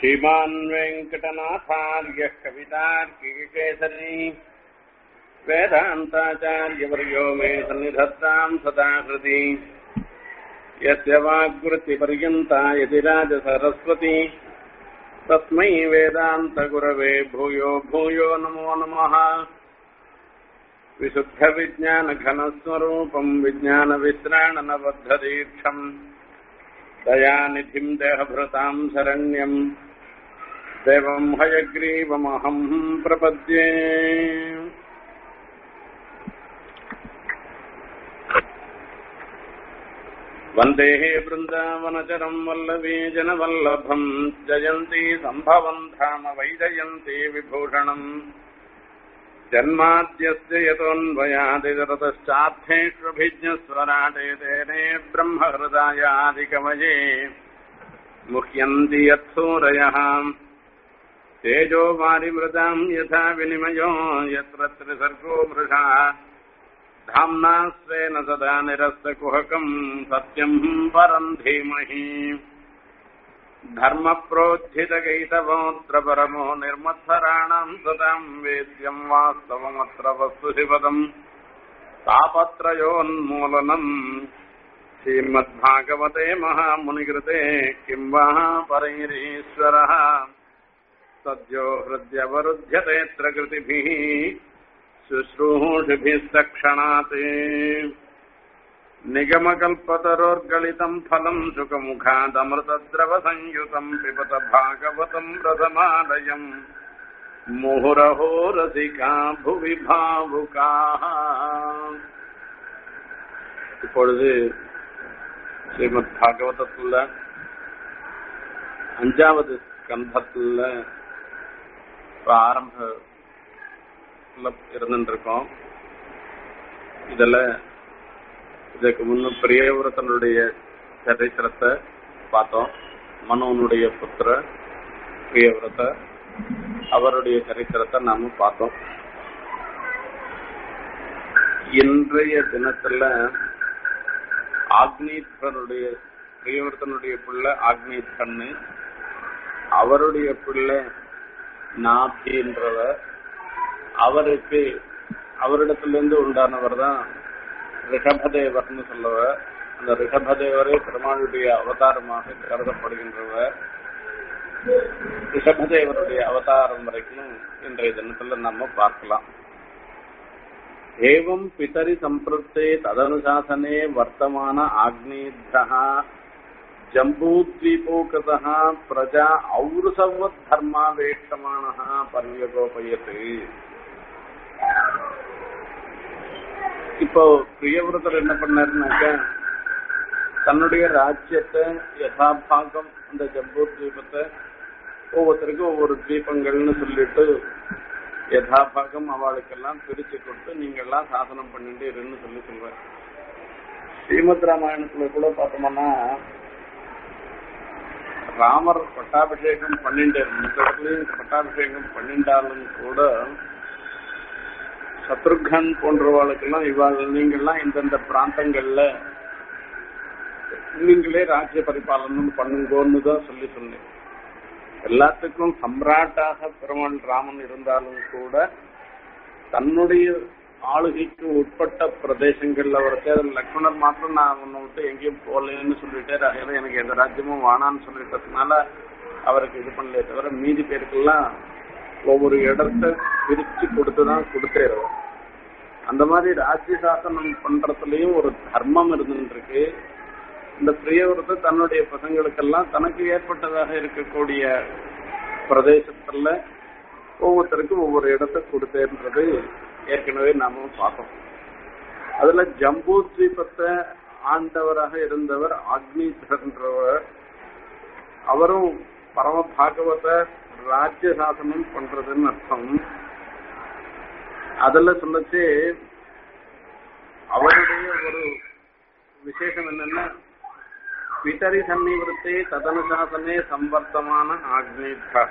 श्रीमान् वेङ्कटनाथार्यः कवितार्किकेसरी वेदान्ताचार्यवर्यो मे सन्निधत्ताम् सदा हृदि यस्य वाग्वृत्तिपर्यन्ता यतिराजसरस्वती तस्मै वेदान्तगुरवे भूयो भूयो नमो नमः विशुद्धविज्ञानघनस्वरूपम् विज्ञानवित्राणनबद्धदीक्षम् दयानिधिम् देहभृताम् शरण्यम् देवम् हयग्रीवमहम् प्रपद्ये वन्देः वृन्दावनचरम् वल्लवी जनवल्लभम् जयन्ती सम्भवम् धाम वैजयन्ती विभूषणम् जन्माद्यस्य यतोऽन्वयादिरतश्चार्थेष्वभिज्ञस्वराटे तेने ब्रह्महृदायादिकवये मुह्यन्ति यत्सूरयः तेजो वारिमृदाम् यथा विनिमयो यत्र त्रिसर्गो मृषा धाम्ना स्वेन सदा निरस्तकुहकम् सत्यम् परम् धीमहि धर्मप्रोज्झितगैतवोऽत्र परमो निर्मत्सराणाम् सताम् वेद्यम् वास्तवमत्र वस्तुशिवदम् तापत्रयोन्मूलनम् श्रीमद्भागवते महामुनिकृते किम् वा परैरीश्वरः सद्यो हृद्यवरुध्यतेऽत्र कृतिभिः शुश्रूषिभिस्तक्षणात् निगमकल्पतरोर्गलितम् फलम् सुखमुखादमृतद्रवसंयुतम् पिबत भागवतम् रसमालयम् मुहुरहो रसिका भुवि भावुकाः இப்பொழுது ஸ்ரீமத் பாகவதத்துல அஞ்சாவது ஸ்கந்தத்துல ஆரம்ப இருந்துட்டு இருக்கோம் இதுல இதுக்கு முன்ன பிரியவிரதனுடைய சரித்திரத்தை பார்த்தோம் மனுவனுடைய புத்திர பிரியவிரத அவருடைய சரித்திரத்தை நாம பார்த்தோம் இன்றைய தினத்துல ஆக்னீஸ்வரனுடைய பிரியவிரதனுடைய பிள்ளை ஆக்னீஸ்வரனு அவருடைய பிள்ளை நாபின்றவர் அவருக்கு அவரிடத்திலிருந்து உண்டானவர் தான் ரிஷபதேவர்னு சொல்லுவர் அந்த ரிஷபதேவரே பெருமாளுடைய அவதாரமாக கருதப்படுகின்றவர் ரிஷபதேவருடைய அவதாரம் வரைக்கும் இன்றைய தினத்துல நம்ம பார்க்கலாம் ஏவம் பிதரி சம்பிருத்தே ததனுசாசனே வர்த்தமான ஆக்னேத்ரா ஜம்பூத்வீபோகதः பிரஜா ஔருசவத் தர்மாவேஷ்டமானः பர்யகோபயத்து இப்போ பிரியவிரதர் என்ன பண்ணாருனாக்க தன்னுடைய ராஜ்யத்தை யதாபாகம் அந்த ஜம்பூ தீபத்தை ஒவ்வொருத்தருக்கும் ஒவ்வொரு தீபங்கள்னு சொல்லிட்டு யதாபாகம் அவளுக்கெல்லாம் பிரிச்சு கொடுத்து நீங்க எல்லாம் சாசனம் பண்ணிட்டு இருன்னு சொல்லி சொல்ற ஸ்ரீமத் ராமாயணத்துல கூட பார்த்தோம்னா ராமர் பட்டாபிஷேகம் பண்ணிட்டு மற்றவர்களையும் பட்டாபிஷேகம் பண்ணிட்டாலும் கூட சத்ருகன் போன்றவாளுக்கெல்லாம் இவாள் நீங்கள்லாம் இந்தந்த பிராந்தங்கள்ல நீங்களே ராஜ்ய பரிபாலனம் பண்ணுங்கன்னு தான் சொல்லி சொன்னேன் எல்லாத்துக்கும் சம்ராட்டாக பெருமாள் ராமன் இருந்தாலும் கூட தன்னுடைய ஆளுகைக்கு உட்பட்ட பிரதேசங்கள்ல வரைக்கும் அதில் லக்ஷ்மணர் மாத்திரம் நான் உன்னை விட்டு எங்கேயும் போகலன்னு சொல்லிட்டே ரகையில எனக்கு எந்த ராஜ்யமும் வானான்னு சொல்லிட்டதுனால அவருக்கு இது பண்ணல தவிர மீதி பேருக்கெல்லாம் ஒவ்வொரு இடத்த பிரிச்சு கொடுத்துதான் கொடுத்தேரு அந்த மாதிரி ராஜ்ய சாசனம் பண்றதுலயும் ஒரு தர்மம் இருந்துருக்கு இந்த பிரியவரத்தை தன்னுடைய பசங்களுக்கெல்லாம் தனக்கு ஏற்பட்டதாக இருக்கக்கூடிய பிரதேசத்துல ஒவ்வொருத்தருக்கும் ஒவ்வொரு இடத்த கொடுத்தேன்றது ஏற்கனவே நாம பார்த்தோம் அதுல ஜம்பூ தீபத்தை ஆண்டவராக இருந்தவர் ஆக்னீஸ்வரன்றவர் அவரும் பரம பாகவத ராஜ்ய சாசனம் பண்றதுன்னு அர்த்தம் அதுல சொல்லச்சு அவருடைய ஒரு விசேஷம் என்னன்னா பிதரி சன்னிவருத்தே ததனுசாசனே சம்பர்த்தமான ஆக்னேதா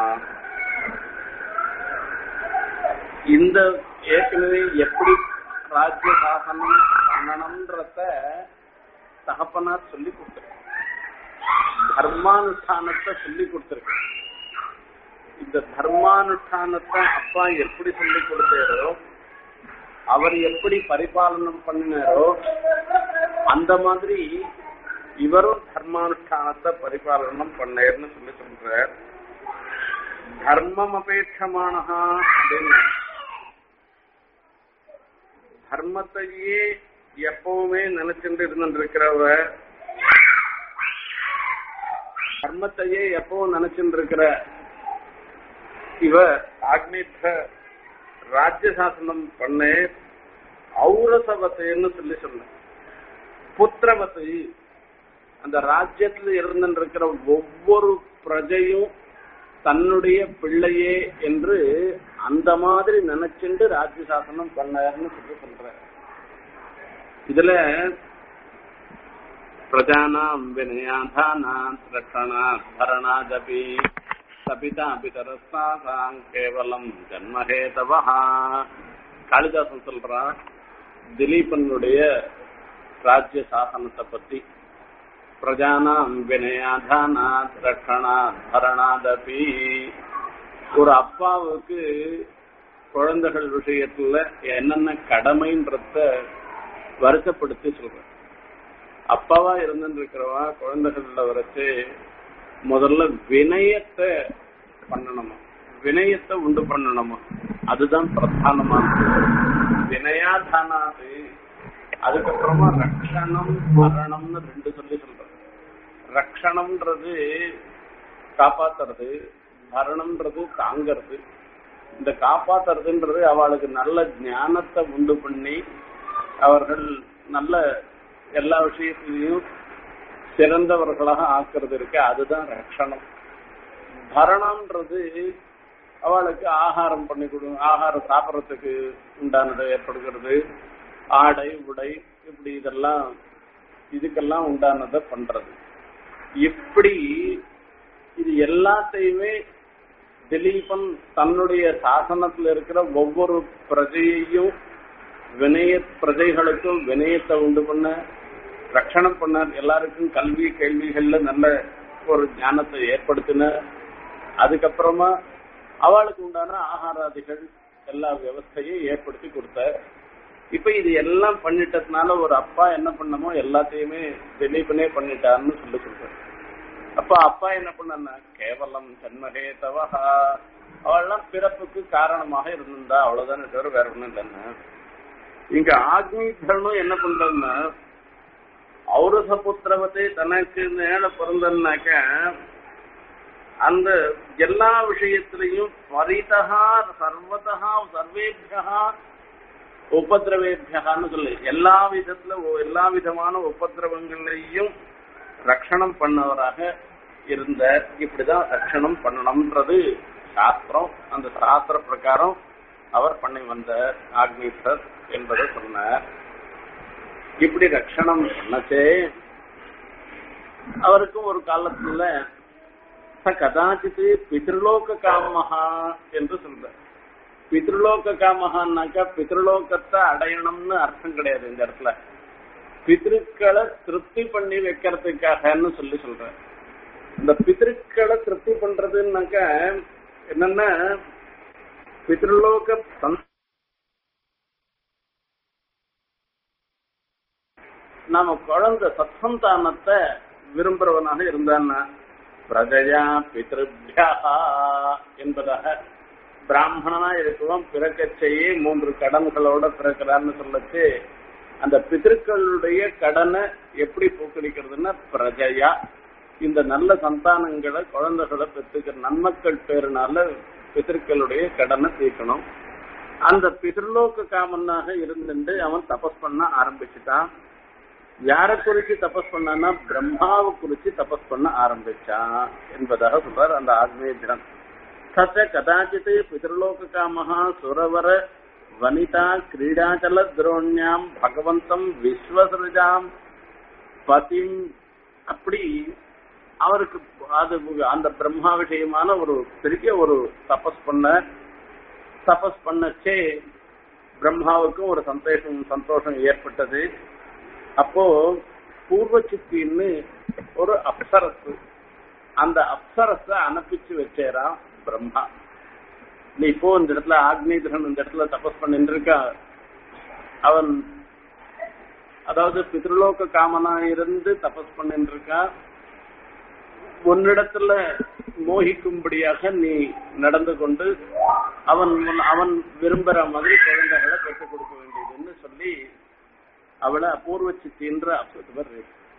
இந்த ஏற்கனவே எப்படி ராஜ்ய சாசனம் பண்ணணும்ன்றத தகப்பனார் சொல்லி கொடுத்தார் தர்மானுஷ்டானத்தை சொல்லி கொடுத்திருக்கு இந்த தர்மானுஷ்டானத்தை அப்பா எப்படி சொல்லி கொடுத்தாரோ அவர் எப்படி பரிபாலனம் பண்ணினாரோ அந்த மாதிரி இவரும் தர்மானுஷ்டானத்தை பரிபாலனம் பண்ணேர்னு சொல்லி சொல்றார் தர்மம் அபேட்சமானஹா அப்படின்னு தர்மத்தையே எப்பவுமே நினைச்சுட்டு இருந்துருக்கிறவ தர்மத்தையே எப்பவும் நினைச்சுட்டு இருக்கிற இவ ஆக்னேற்ற ராஜ்ய சாசனம் பண்ண ஔரசவத்தைன்னு சொல்லி சொன்ன புத்திரவத்தை அந்த ராஜ்யத்துல இருந்துட்டு இருக்கிற ஒவ்வொரு பிரஜையும் தன்னுடைய பிள்ளையே என்று அந்த மாதிரி நினைச்சுண்டு ராஜ்ய சாசனம் பண்ணாருன்னு சொல்லி சொல்ற இதுல பிரஜானாம் வினயாதானாத் ரட்சணாத் பரணாதபி சபிதா பிதரஸ்தாசாங் கேவலம் ஜன்மஹேதவா காளிதாசன் சொல்றான் திலீபனுடைய ராஜ்ய சாசனத்தை பத்தி பிரஜானாம் வினயாதானாத் ரட்சணாத் பரணாதபி ஒரு அப்பாவுக்கு குழந்தைகள் விஷயத்துல என்னென்ன கடமைன்றத வருத்தப்படுத்தி சொல்றேன் அப்பாவா இருந்துட்டு இருக்கிறவா குழந்தைகள்ல வரைச்சு முதல்ல வினயத்தை பண்ணணுமா வினயத்தை உண்டு பண்ணணுமா அதுதான் பிரதானமானது வினயாதானாது அதுக்கப்புறமா ரக்ஷணம் மரணம்னு ரெண்டு சொல்லி சொல்றது ரக்ஷணம்ன்றது காப்பாத்துறது மரணம்ன்றது தாங்கிறது இந்த காப்பாத்துறதுன்றது அவளுக்கு நல்ல ஞானத்தை உண்டு பண்ணி அவர்கள் நல்ல எல்லா விஷயத்திலையும் சிறந்தவர்களாக ஆக்குறது இருக்கு அதுதான் ரட்சணம் பரணம்ன்றது அவளுக்கு ஆகாரம் பண்ணி கொடு ஆகாரம் சாப்பிட்றதுக்கு உண்டானது ஏற்படுகிறது ஆடை உடை இப்படி இதெல்லாம் இதுக்கெல்லாம் உண்டானதை பண்றது இப்படி இது எல்லாத்தையுமே திலீபன் தன்னுடைய சாசனத்துல இருக்கிற ஒவ்வொரு பிரஜையையும் வினய பிரஜைகளுக்கும் வினயத்தை உண்டு பண்ண ரட்சணம் பண்ண எல்லாருக்கும் கல்வி கேள்விகள்ல நல்ல ஒரு ஞானத்தை ஏற்படுத்தின அதுக்கப்புறமா அவளுக்கு உண்டான ஆகாராதிகள் எல்லா வியவஸ்தையும் ஏற்படுத்தி கொடுத்த இப்ப இது எல்லாம் பண்ணிட்டதுனால ஒரு அப்பா என்ன பண்ணமோ எல்லாத்தையுமே திலீபனே பண்ணிட்டான்னு சொல்லி சொல்ற அப்ப அப்பா என்ன பண்ணா கேவலம் ஜன்மகேதவா அவள்லாம் பிறப்புக்கு காரணமாக இருந்திருந்தா அவ்வளவுதானே தவிர வேற ஒண்ணும் இல்லைன்னா இங்க ஆக்னிதரனும் என்ன பண்றதுன்னா ஔரச புத்திரவத்தை தனக்கு மேல பிறந்தன்னாக்க அந்த எல்லா விஷயத்திலையும் பரிதா சர்வதா சர்வேபியா உபதிரவேபியான்னு சொல்லு எல்லா விதத்துல எல்லா விதமான உபதிரவங்களையும் ரட்சணம் பண்ணவராக இருந்த இப்படிதான் ரட்சணம் பண்ணணும்ன்றது சாஸ்திரம் அந்த சாஸ்திர பிரகாரம் அவர் பண்ணி வந்த ஆக்னீஸ்வர் என்பதை சொன்னார் இப்படி ரட்சணம் பண்ணச்சே அவருக்கும் ஒரு காலத்துல ச கதாச்சித்து பித்ருலோக காமஹா என்று சொல்ற பித்ருலோக காமஹான்னாக்கா பித்ருலோகத்தை அடையணும்னு அர்த்தம் கிடையாது இந்த இடத்துல பித்ருக்களை திருப்தி பண்ணி வைக்கிறதுக்காகன்னு சொல்லி சொல்ற இந்த பித்ருக்களை திருப்தி பண்றதுன்னாக்க என்னன்னா பித்ருலோக நாம குழந்தை சத்சந்தானத்தை விரும்புறவனாக இருந்தான்னா பிரஜயா பித்ருபியா என்பதாக பிராமணனா இருக்கவும் பிறக்கச்சேயே மூன்று கடன்களோட பிறக்கிறான்னு சொல்லச்சு அந்த பித்திருக்களுடைய கடனை எப்படி போக்கடிக்கிறதுன்னா பிரஜையா இந்த நல்ல சந்தானங்களை குழந்தைகளை பெற்றுக்கிற நன்மக்கள் பேருனால பித்திருக்களுடைய கடனை தீர்க்கணும் அந்த பிதிர்லோக காமனாக இருந்துட்டு அவன் தபஸ் பண்ண ஆரம்பிச்சுட்டான் யார குறிச்சு தபஸ் பண்ணான்னா பிரம்மாவை குறிச்சு தபஸ் பண்ண ஆரம்பிச்சான் என்பதாக சொல்றார் அந்த ஆக்னேயன் சச்ச கதாச்சித் பிதிர்லோக காமஹா சுரவர வனிதா கிரீடாச்சல துரோண்யாம் பகவந்தம் விஸ்வசிருஜாம் பதிம் அப்படி அவருக்கு அது அந்த பிரம்மா விஷயமான ஒரு பெரிய ஒரு தபஸ் பண்ண தபஸ் பண்ணச்சே பிரம்மாவுக்கும் ஒரு சந்தோஷம் சந்தோஷம் ஏற்பட்டது அப்போ பூர்வ சித்தின்னு ஒரு அப்சரசு அந்த அப்சரஸ அனுப்பிச்சு வச்சேராம் பிரம்மா நீ இப்போ இந்த இடத்துல ஆக்னேதரன் இந்த இடத்துல தபஸ் பண்ணிட்டு இருக்கா அவன் அதாவது பித்ருலோக காமனா இருந்து தபஸ் பண்ணிட்டு இருக்கா உன்னிடத்துல மோகிக்கும்படியாக நீ நடந்து கொண்டு அவன் முன்- அவன் விரும்புற மாதிரி குழந்தைகளை பெற்றுக் கொடுக்க வேண்டியதுன்னு சொல்லி அவளை அபூர்வ சித்தின்ற அப்சர்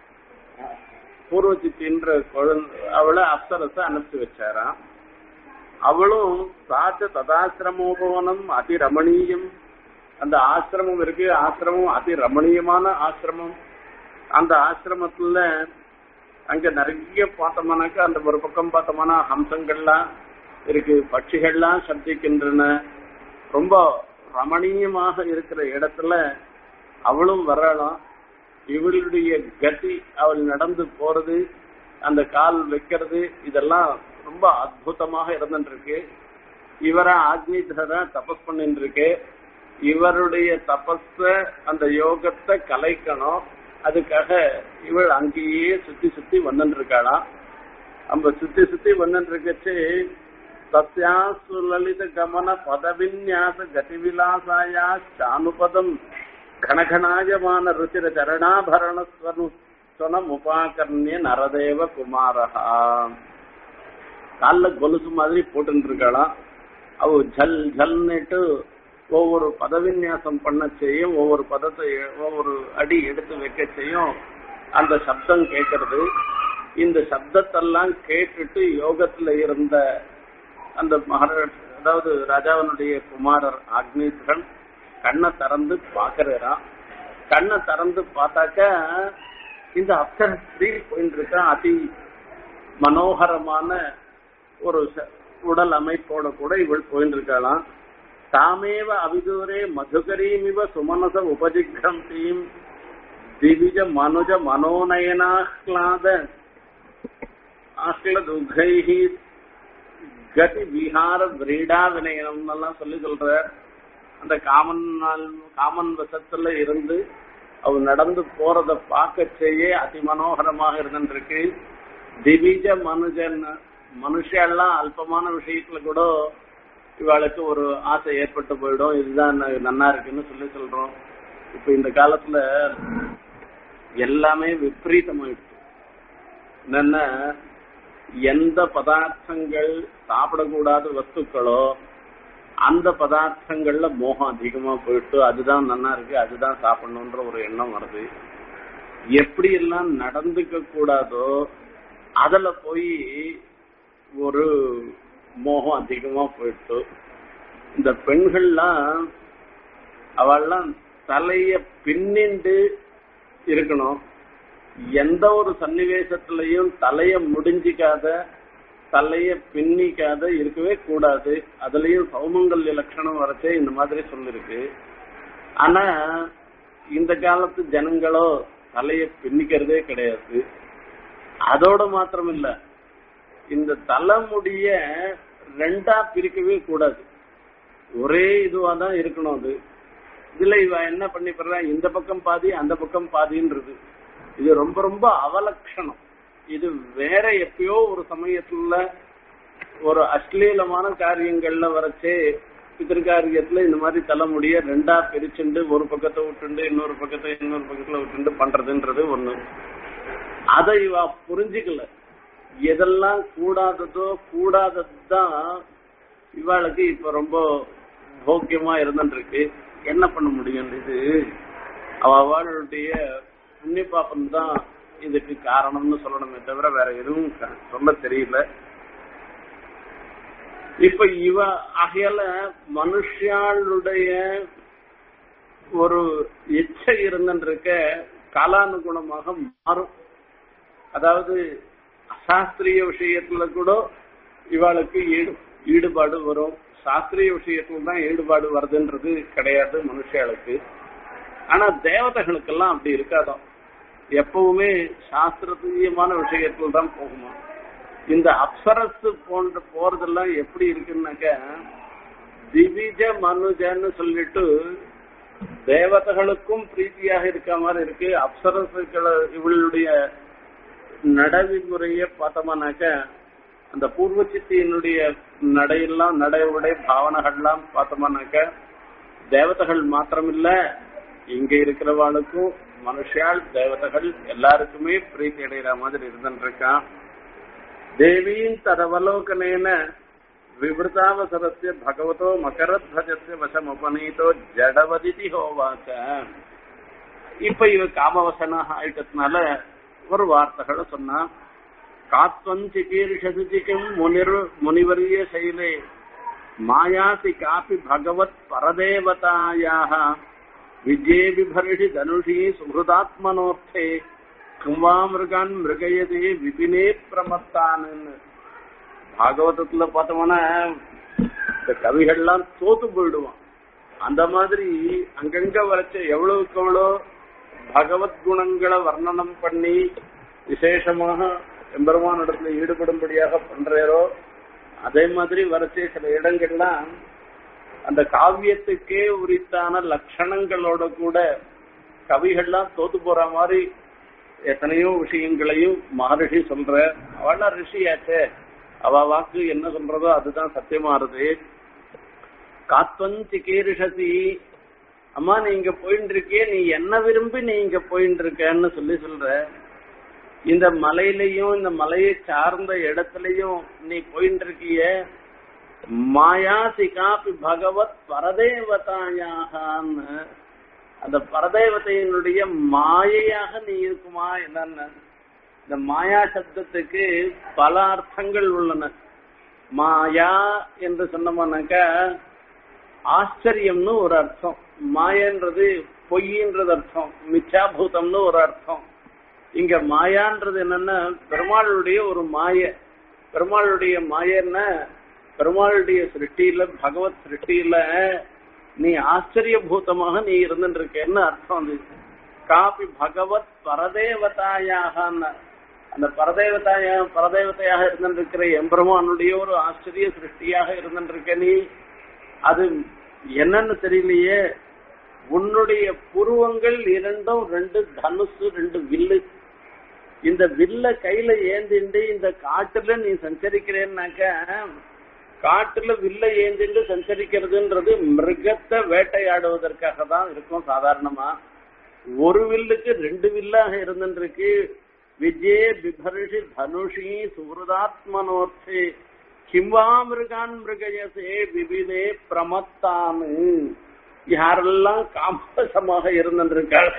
பூர்வ சித்தின்ற குழந்தை அவளை அப்சரச அனுப்பிச்சு வச்சாராம் அவளும் சாச்ச ததாசிரமோபவனம் அதி ரமணீயம் அந்த ஆசிரமம் இருக்கு ஆசிரமம் அதி ரமணீயமான ஆசிரமம் அந்த ஆசிரமத்துல அங்க நிறைய பார்த்தோம்னாக்கா அந்த ஒரு பக்கம் பார்த்தோம்னா ஹம்சங்கள்லாம் இருக்கு பட்சிகள்லாம் சப்திக்கின்றன ரொம்ப ரமணீயமாக இருக்கிற இடத்துல அவளும் வரலாம் இவளுடைய கதி அவள் நடந்து போறது அந்த கால் வைக்கிறது இதெல்லாம் ரொம்ப அற்புதமாக இருந்துட்டு இருக்கு இவரா ஆக்னிதரா தபஸ் பண்ணிட்டு இருக்கு இவருடைய தபஸ அந்த யோகத்தை கலைக்கணும் அதுக்காக இவள் அங்கேயே சுத்தி சுத்தி வந்துட்டு இருக்காளாம் நம்ம சுத்தி சுத்தி வந்துட்டு இருக்கச்சு தஸ்யா சுலலித கமன பதவின்யாச கதிவிலாசாயா சானுபதம் கணகணாயமான ருச்சிர சரணாபரண ஸ்வனம் உபாகர்ணிய நரதேவ குமாரஹா கால்ல கொலுசு மாதிரி போட்டுட்டு இருக்காளாம் அவ ஜல் ஜல்னுட்டு ஒவ்வொரு பதவிநியாசம் பண்ண செய்யும் ஒவ்வொரு பதத்தை எ- ஒவ்வொரு அடி எடுத்து வைக்க செய்யும் அந்த சப்தம் கேட்கறது இந்த சப்தத்தெல்லாம் கேட்டுட்டு யோகத்துல இருந்த அந்த மகாராஜ் அதாவது ராஜாவினுடைய குமாரர் அக்னீஸ்வரன் கண்ணை திறந்து பாக்குறாராம் கண்ணை திறந்து பார்த்தாக்க இந்த அப்சர ஸ்திரீ போயிட்டு இருக்கா அதி மனோகரமான ஒரு ச- உடல் அமைப்போட கூட இவள் போயிட்டு இருக்காளாம் தாமேவ அவிதூரே மதுகரீமிவ சுமனச உபஜிக்ரம் தீம் திவிஜ மனுஜ மனோநயனாஹ்லாத ஆஹ்லதுகைஹி கதி விஹார விரீடா வினயனம் எல்லாம் சொல்லி சொல்ற அந்த காமன் நாள் காமன் வசத்துல இருந்து அவ நடந்து போறத பார்க்க செய்ய அதி மனோகரமாக இருந்துருக்கு திவிஜ மனுஜன் மனுஷெல்லாம் அல்பமான விஷயத்துல கூட இவாளுக்கு ஒரு ஆசை ஏற்பட்டு போயிடும் இதுதான் ந- நன்னா இருக்குன்னு சொல்லி சொல்றோம் இப்ப இந்த காலத்துல எல்லாமே விபரீதமாயிடுச்சு என்னன்னா எந்த பதார்த்தங்கள் சாப்பிடக்கூடாத வஸ்துக்களோ அந்த பதார்த்தங்கள்ல மோகம் அதிகமா போயிட்டு அதுதான் நன்னா இருக்கு அதுதான் சாப்பிடணுன்ற ஒரு எண்ணம் வருது எப்படி எல்லாம் நடந்துக்க கூடாதோ அதுல போய் ஒரு மோகம் அதிகமா போயிட்டு இந்த பெண்கள்லாம் அவெல்லாம் தலைய பின்னிண்டு இருக்கணும் எந்த ஒரு சன்னிவேசத்திலையும் தலைய முடிஞ்சிக்காத தலைய பின்னிக்காத இருக்கவே கூடாது அதுலயும் சௌமங்கல்ய லட்சணம் வரச்சே இந்த மாதிரி சொல்லிருக்கு ஆனா இந்த காலத்து ஜனங்களோ தலைய பின்னிக்கிறதே கிடையாது அதோட மாத்திரம் இல்ல இந்த தலைமுடிய ரெண்டா பிரிக்கவே கூடாது ஒரே இதுவா தான் இருக்கணும் அது இதுல இவ என்ன பண்ணி போறா இந்த பக்கம் பாதி அந்த பக்கம் பாதின்றது இது ரொம்ப ரொம்ப அவலட்சணம் இது வேற எப்பயோ ஒரு சமயத்துல ஒரு அশ্লীலமான காரியங்கள்ல வரச்சே பித்திருக்காரியத்துல இந்த மாதிரி தலைமுடிய ரெண்டா பிரிச்சுண்டு ஒரு பக்கத்தை விட்டுண்டு இன்னொரு பக்கத்தை இன்னொரு பக்கத்துல விட்டுண்டு பண்றதுன்றது ஒண்ணு அதை இவ புரிஞ்சுக்கல எதெல்லாம் கூடாததோ கூடாததுதான் இவாளுக்கு இப்ப ரொம்ப போக்கியமா இருந்துருக்கு என்ன பண்ண முடியும் இது அவ அவளுடைய புண்ணிய பாப்பம் தான் இதுக்கு காரணம்னு சொல்லணுமே தவிர வேற எதுவும் க- சொல்ல தெரியல இப்ப இவ ஆகையால மனுஷாளுடைய ஒரு இச்சை இருந்துருக்க காலானுகுணமாக மாறும் அதாவது அசாஸ்திரிய விஷயத்துல கூட இவாளுக்கு ஈடு ஈடுபாடு வரும் சாஸ்திரிய விஷயத்துல தான் ஈடுபாடு வருதுன்றது கிடையாது மனுஷாளுக்கு ஆனா தேவதைகளுக்கெல்லாம் அப்படி இருக்காதாம் எப்பவுமே சாஸ்திரீயமான விஷயத்துல தான் போகுமா இந்த அப்சரஸ் போன்ற போறதெல்லாம் எப்படி இருக்குன்னாக்க திவிஜ மனுஜன்னு சொல்லிட்டு தேவதைகளுக்கும் பிரீத்தியாக இருக்க மாதிரி இருக்கு அப்சரசுகளை இவளுடைய நடவிமுறைய பார்த்தோம்னாக்க அந்த பூர்வ சித்தியினுடைய நடையெல்லாம் நடையுடைய பாவனைகள்லாம் பார்த்தோம்னாக்க தேவதைகள் மாத்திரமில்ல இங்க இருக்கிறவாளுக்கும் மனுஷால் தேவதைகள் எல்லாருக்குமே பிரீத்தி அடைகிற மாதிரி இருந்துருக்கான் தேவீன் ததவலோகனேன விவృతాவசரஸ்ய பகவதோ மகரத்வஜஸ்ய வசம் உபநீதோ ஜடவதிதி ஹோவாச்ச இப்ப இவ காமவசனாக ஆயிட்டதுனால ஒரு வார்த்தைகளை சொன்னா காத்வம் சிகீர்ஷதிக்கும் முனிர் முனிவரிய சைலே மாயாசி காப்பி பகவத் பரதேவதாயாக விஜே விபர்ஷி தனுஷி சுஹൃதாத்மனோர்த்தே கும்பா மிருகான் மிருகயதே விபினே பிரமத்தான்னு பாகவதத்துல பார்த்தோம்னா இந்த கவிகள்லாம் தோத்து போயிடுவான் அந்த மாதிரி அங்கங்க வரைச்ச எவ்வளவுக்கு எவ்வளோ பகவத் குணங்களை வர்ணனம் பண்ணி விசேஷமாக எம்பெருமான் இடத்துல ஈடுபடும்படியாக பண்றாரோ அதே மாதிரி வரைச்சே சில இடங்கள்லாம் அந்த காவியத்துக்கே உரித்தான லட்சணங்களோட கூட கவிகள்லாம் தோத்து போற மாதிரி எத்தனையோ விஷயங்களையும் மகரிஷி சொல்ற அவள ரிஷியாச்சே அவ வாக்கு என்ன சொல்றதோ அதுதான் சத்தியமாறுது காத்வன் சிகீரிஷசி அம்மா நீ இங்க போயிட்டு இருக்கிய நீ என்ன விரும்பி நீ இங்க போயிட்டு இருக்கன்னு சொல்லி சொல்ற இந்த மலையிலையும் இந்த மலையை சார்ந்த இடத்துலயும் நீ போயிட்டு இருக்கிய மாயாசி காப்பி பகவத் பரதேவதாயாகன்னு அந்த பரதேவதையினுடைய மாயையாக நீ இருக்குமா என்னன்னு இந்த மாயா சப்தத்துக்கு பல அர்த்தங்கள் உள்ளன மாயா என்று சொன்னோம்னாக்க ஆச்சரியம்னு ஒரு அர்த்தம் மாயன்றது பொய்ன்றது அர்த்தம் மிச்சாபூதம்னு ஒரு அர்த்தம் இங்க மாயான்றது என்னன்னா பெருமாளுடைய ஒரு மாய பெருமாளுடைய மாயன்னா பெருமாளுடைய சிருஷ்டியில பகவத் சிருஷ்டியில நீ ஆச்சரியபூதமாக நீ இருந்துட்டு இருக்கேன்னு அர்த்தம் அது காபி பகவத் பரதேவதாயாக அந்த பரதேவதாய பரதேவதையாக இருந்திருக்கிற எம்பெருமானுடைய ஒரு ஆச்சரிய சிருஷ்டியாக இருந்திருக்க நீ அது என்னன்னு தெரியலையே உன்னுடைய புருவங்கள் இரண்டும் ரெண்டு தனுசு ரெண்டு வில்லு இந்த வில்ல கையில ஏந்திண்டு இந்த காட்டுல நீ சஞ்சரிக்கிறேன்னாக்க காட்டுல வில்ல ஏந்திண்டு சஞ்சரிக்கிறதுன்றது மிருகத்தை வேட்டையாடுவதற்காக தான் இருக்கும் சாதாரணமா ஒரு வில்லுக்கு ரெண்டு வில்லாக இருந்துருக்கு விஜே பிபர்ஷி தனுஷி சுகிருதாத்மனோர்த்தே கிம்வா மிருகான் மிருகயசே விபினே பிரமத்தானு யாரெல்லாம் காம்பசமாக இருந்திருக்காள்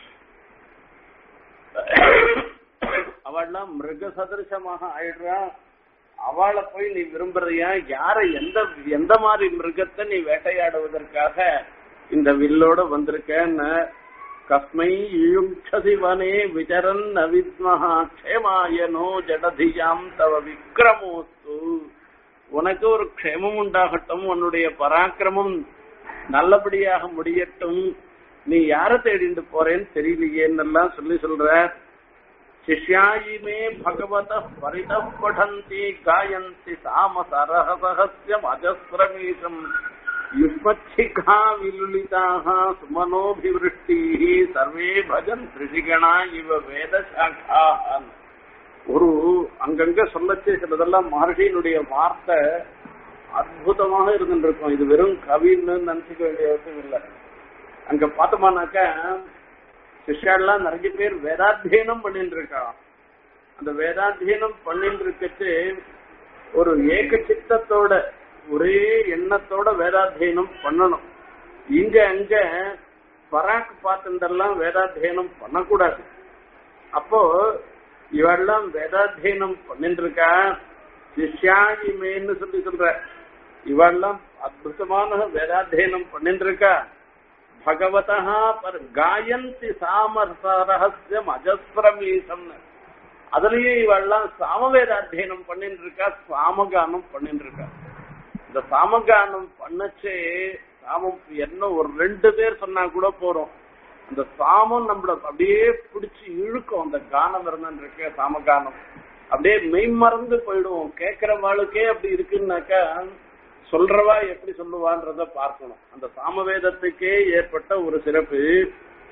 அவள்லாம் மிருக சதிருஷமாக ஆயிடுறா அவளை போய் நீ விரும்புறியா யார எந்த எந்த மாதிரி மிருகத்தை நீ வேட்டையாடுவதற்காக இந்த வில்லோட வந்திருக்கன்னு கஸ்மை யுக்ஷசி வனே விசரன் நவித்மஹா க்ஷேமாயனோ ஜடதியாம் தவ விக்ரமோஸ்து உனக்கு ஒரு க்ஷேமம் உண்டாகட்டும் உன்னுடைய பராக்கிரமம் நல்லபடியாக முடியட்டும் நீ யார தேடிட்டு போறேன்னு தெரியலையேன்னெல்லாம் சொல்லி சொல்ற சிஷ்யாயிமே பகவத பரித படந்தி காயந்தி சாம சரஹசஹஸ்யம் அஜஸ்ரமீசம் யுஷ்மச்சிகா விலுலிதாக சுமனோபிவிருஷ்டி சர்வே பஜன் ரிஷிகணா இவ வேத சாக்கான் ஒரு அங்கங்க சொல்லச்சே சிலதெல்லாம் மகர்ஷியினுடைய வார்த்தை அற்புதமாக இருந்துருக்கும் இது வெறும் கவின்னு நினைச்சுக்க வேண்டிய அவசியம் இல்லை அங்க பார்த்தோம்னாக்க சிஷ்யாலாம் நிறைய பேர் வேதாத்தியனம் பண்ணிட்டு இருக்கா அந்த வேதாத்தியனம் பண்ணிட்டு இருக்கச்சு ஒரு ஏக சித்தத்தோட ஒரே எண்ணத்தோட வேதாத்தியனம் பண்ணணும் இங்க அங்க பராக் பார்த்துட்டெல்லாம் வேதாத்தியனம் பண்ணக்கூடாது அப்போ இவெல்லாம் வேதாத்தியனம் பண்ணிட்டு இருக்கா சிஷ்யாயிமேன்னு சொல்லி சொல்ற இவெல்லாம் அற்புதமான வேதாத்தியனம் பண்ணிட்டு இருக்கா பகவதா பர் காயந்தி சாமரஹஸ்யம் அஜஸ்வரமீசம் அதுலயே இவெல்லாம் சாமவேதாத்தியனம் பண்ணிட்டு இருக்கா சாமகானம் பண்ணிட்டு இருக்கா இந்த சாமகானம் பண்ணச்சே சாமம் என்ன ஒரு ரெண்டு பேர் சொன்னா கூட போறோம் அந்த சாமம் நம்மள அப்படியே பிடிச்சு இழுக்கும் அந்த கானம் இருந்துன்னு இருக்க சாமகானம் அப்படியே மெய்மறந்து போயிடுவோம் கேட்கிறவாளுக்கே அப்படி இருக்குன்னாக்கா சொல்றவா எப்படி சொல்லுவான்றத பார்க்கணும் அந்த சாமவேதத்துக்கே ஏற்பட்ட ஒரு சிறப்பு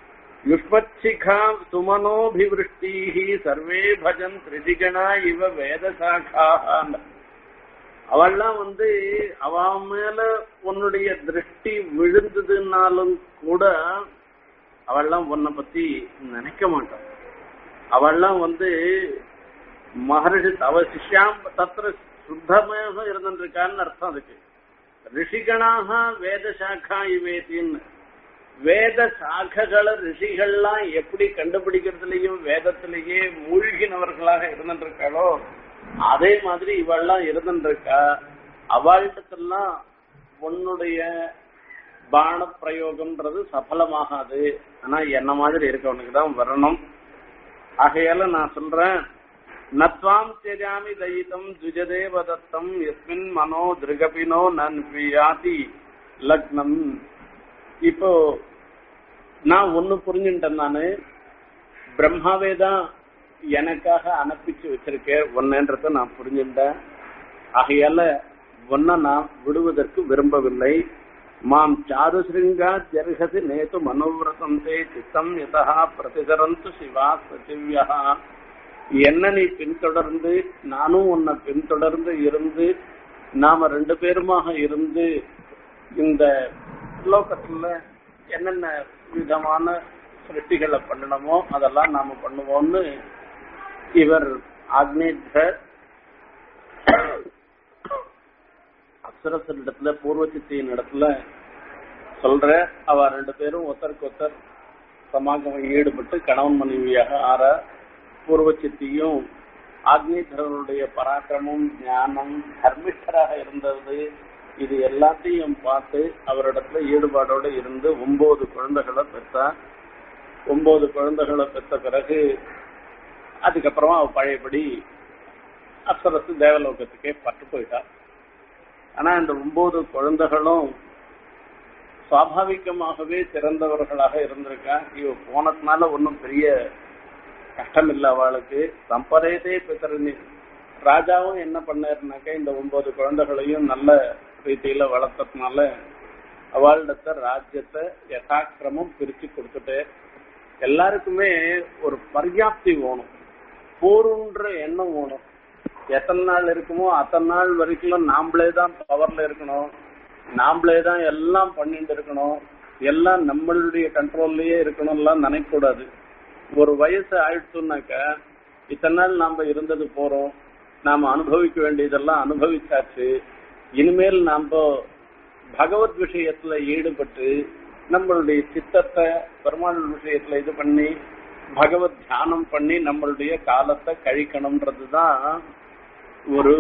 யுஷ்மச்சிகா சுமனோபிவிருஷ்டீஹி சர்வே பஜன் திரிதிகணா இவ வேதசாக்காக அவள்லாம் வந்து அவ மேல உன்னுடைய திருஷ்டி விழுந்ததுனாலும் கூட அவள்லாம் உன்னை பத்தி நினைக்க மாட்டான் அவள்லாம் வந்து மகர்ஷி அவ சிஷ்யாம் தத்திர சுத்தமாக இருந்துருக்கான்னு அர்த்தம் அதுக்கு ரிஷிகணாக வேத சாக்கா இவேத்தின்னு வேத சாக்கைகளை ரிஷிகள்லாம் எப்படி கண்டுபிடிக்கிறதுலயும் வேதத்திலேயே மூழ்கினவர்களாக இருந்துருக்காளோ அதே மாதிரி இவெல்லாம் இருந்துருக்கா அவள்கிட்டலாம் உன்னுடைய பான பிரயோகம்ன்றது சஃலமாகாது ஆனா என்ன மாதிரி இருக்கவனுக்கு தான் வரணும் ஆகையால நான் சொல்றேன் நத்வாம் தெரியாமி தயிதம் துஜதேவ தத்தம் எஸ்மின் மனோ திருகபினோ நன் பியாதி லக்னம் இப்போ நான் ஒண்ணு புரிஞ்சுட்டேன் நானு பிரம்மாவே தான் எனக்காக அனுப்பிச்சு வச்சிருக்கேன் ஒன்னுன்றத நான் புரிஞ்சுட்டேன் ஆகையால ஒன்ன நான் விடுவதற்கு விரும்பவில்லை மாம் சாருசிருங்கா ஜர்ஹதி நேத்து மனோவிரதம் தே சித்தம் யதா பிரதிதரந்து சிவா சச்சிவ்யா என்ன நீ பின்தொடர்ந்து நானும் உன்னை பின்தொடர்ந்து இருந்து நாம ரெண்டு பேருமாக இருந்து இந்த லோகத்துல என்னென்ன விதமான சிருஷ்டிகளை பண்ணணுமோ அதெல்லாம் நாம பண்ணுவோம்னு இவர் ஆக்னேஜர் அப்சரசன் இடத்துல பூர்வ சித்தியின் இடத்துல சொல்ற அவ ரெண்டு பேரும் ஒருத்தருக்கு ஒருத்தர் சமாகமம் ஈடுபட்டு கணவன் மனைவியாக ஆற பூர்வ சித்தியும் ஆக்னேஸ்வரனுடைய பராக்கிரமும் ஞானம் தர்மிஷ்டராக இருந்தது இது எல்லாத்தையும் பார்த்து அவரிடத்துல ஈடுபாடோட இருந்து ஒன்பது குழந்தைகளை பெற்றா ஒன்பது குழந்தைகளை பெற்ற பிறகு அதுக்கப்புறமா அவ பழையபடி அப்சரசு தேவலோகத்துக்கே பட்டு போயிட்டா ஆனா இந்த ஒன்பது குழந்தைகளும் சுவாபாவிகமாகவே சிறந்தவர்களாக இருந்திருக்கா இவ போனதுனால ஒன்றும் பெரிய கஷ்டம் இல்லை அவளுக்கு சம்பரேதே பித்தரணி ராஜாவும் என்ன பண்ணாருனாக்கா இந்த ஒன்பது குழந்தைகளையும் நல்ல ரீதியில வளர்த்ததுனால அவளிடத்த ராஜ்யத்தை யதாக்கிரமம் பிரிச்சு கொடுத்துட்டு எல்லாருக்குமே ஒரு பர்யாப்தி வேணும் போருன்ற எண்ணம் வேணும் எத்தனை நாள் இருக்குமோ அத்தனை நாள் வரைக்கும் நாமளே தான் பவர்ல இருக்கணும் நாமளே தான் எல்லாம் பண்ணிட்டு இருக்கணும் எல்லாம் நம்மளுடைய கண்ட்ரோல்லயே இருக்கணும்லாம் நினைக்கக்கூடாது ஒரு வயசு ஆயிடுச்சுனாக்க இத்தனை நாள் நாம இருந்தது போறோம் நாம அனுபவிக்க வேண்டியதெல்லாம் அனுபவிச்சாச்சு இனிமேல் நாம பகவத் விஷயத்துல ஈடுபட்டு நம்மளுடைய சித்தத்தை பெருமாள் விஷயத்துல இது பண்ணி பகவத் தியானம் பண்ணி நம்மளுடைய காலத்தை கழிக்கணும்ன்றது தான் ஒரு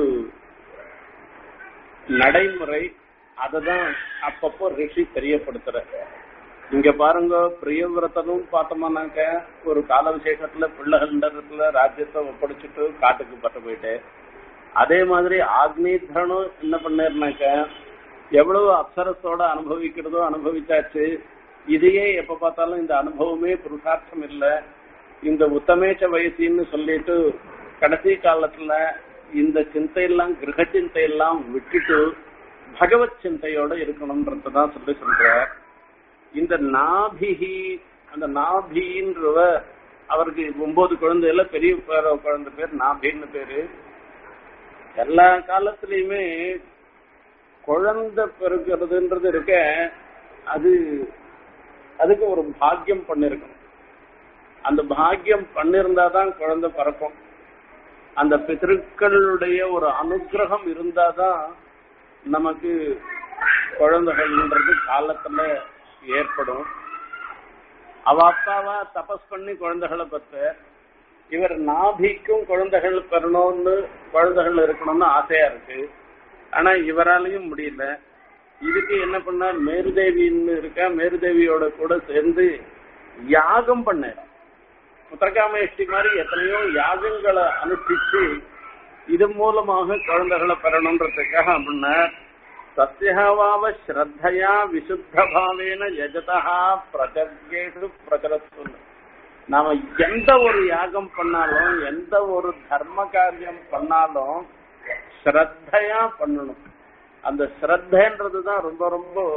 நடைமுறை அததான் அப்பப்போ ரிஷி தெரியப்படுத்துற இங்க பாருங்க பிரியவிரதனும் பார்த்தோம்னாக்க ஒரு கால விசேஷத்துல பிள்ளைகள்ன்றதுல ராஜ்யத்தை ஒப்படைச்சிட்டு காட்டுக்கு பட்டு போயிட்டு அதே மாதிரி ஆக்னீதரனும் என்ன பண்ணாருனாக்க எவ்வளவு அப்சரத்தோட அனுபவிக்கிறதோ அனுபவிச்சாச்சு இதையே எப்ப பார்த்தாலும் இந்த அனுபவமே புருஷார்த்தம் இல்ல இந்த உத்தமேச்ச வயசின்னு சொல்லிட்டு கடைசி காலத்துல இந்த சிந்தையெல்லாம் கிரக சிந்தையெல்லாம் விட்டுட்டு பகவத் சிந்தையோட இருக்கணும்ன்றதான் சொல்லி சொல்ற இந்த நாபிகி அந்த நாபின்றவ அவருக்கு ஒன்பது குழந்தைல பெரிய பேர குழந்தை பேர் நாபின்னு பேரு எல்லா காலத்திலயுமே குழந்தை பெருக்கிறதுன்றது இருக்க அது அதுக்கு ஒரு பாக்கியம் பண்ணிருக்கணும் அந்த பாக்கியம் பண்ணிருந்தாதான் குழந்தை பிறக்கும் அந்த பிதற்களுடைய ஒரு அனுகிரகம் இருந்தாதான் நமக்கு குழந்தைகள்ன்றது காலத்துல ஏற்படும் அவ அப்பாவா தபஸ் பண்ணி குழந்தைகளை பத்த இவர் நாபிக்கும் குழந்தைகள் பெறணும்னு குழந்தைகள் இருக்கணும்னு ஆசையா இருக்கு ஆனா இவராலையும் முடியல இதுக்கு என்ன பண்ண மேருதேவின்னு இருக்கா மேருதேவியோட கூட சேர்ந்து யாகம் பண்ண புத்திரகாமேஷ்டி மாதிரி எத்தனையோ யாகங்களை அனுஷ்டிச்சு இது மூலமாக குழந்தைகளை பெறணுன்றதுக்காக அப்படின்னா சத்தியவாவ ஸ்ரத்தையா விசுத்த பாவேன யஜதா பிரஜர்கேஷு பிரச்சரத்து நாம எந்த ஒரு யாகம் பண்ணாலும் எந்த ஒரு தர்ம காரியம் பண்ணாலும் ஸ்ரத்தையா பண்ணணும் அந்த ஸ்ரத்தைன்றது தான் ரொம்ப ரொம்ப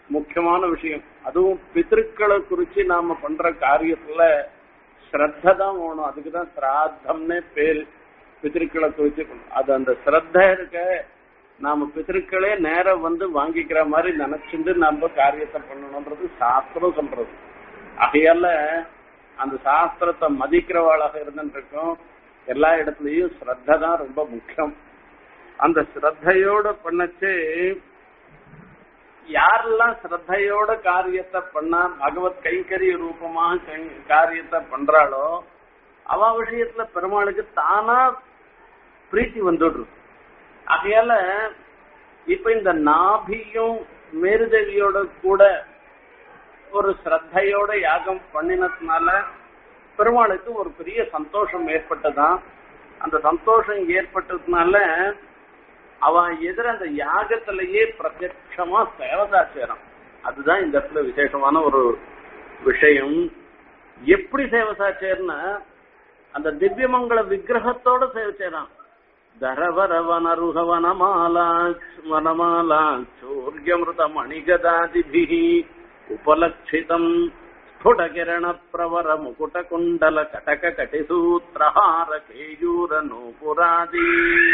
முக்கியமான விஷயம் அதுவும் பித்திருக்களை குறிச்சு நாம பண்ற காரியத்துல ஸ்ரத்த தான் வேணும் அதுக்குதான் சிராத்தம்னே பேரு பித்திருக்களை குறிச்சு பண்ணணும். அது அந்த ஸ்ரத்த இருக்க நாம பித்திருக்களே நேரம் வந்து வாங்கிக்கிற மாதிரி நினைச்சுட்டு நம்ம காரியத்தை பண்ணணும்ன்றது சாஸ்திரம் சொல்றது ஆகையால அந்த சாஸ்திரத்தை மதிக்கிறவாளாக இருந்துருக்கோம் எல்லா இடத்துலயும் ஸ்ரத்த தான் ரொம்ப முக்கியம் அந்த ஸ்ரத்தையோட பண்ணச்சு யாரெல்லாம் ஸ்ரத்தையோட காரியத்தை பண்ணா பகவத் கைங்கரிய ரூபமாக கை- காரியத்தை பண்றாளோ அவ விஷயத்துல பெருமாளுக்கு தானா பிரீத்தி வந்துடுறது ஆகையால இப்ப இந்த நாபியும் மேருதேவியோட கூட ஒரு ஸ்ரத்தையோட யாகம் பண்ணினதுனால பெருமாளுக்கு ஒரு பெரிய சந்தோஷம் ஏற்பட்டதான் அந்த சந்தோஷம் ஏற்பட்டதுனால அவன் எதிர அந்த யாகத்திலேயே பிரத்யட்சமா சேவதா சேரான் அதுதான் இந்த இடத்துல விசேஷமான ஒரு விஷயம் எப்படி சேவசா சேர்னா அந்த திவ்யமங்கள விக்கிரகத்தோட சேவை செய்யறான் தரவரவனருக வனமாலா வனமாலா சூரியமிருத மணிகதாதிபிஹி உபலட்சிதம் ஸ்புடகிரண பிரவர முகுட குண்டல கடக கட்டிசூத்திரஹார கேயூர நூபுராதி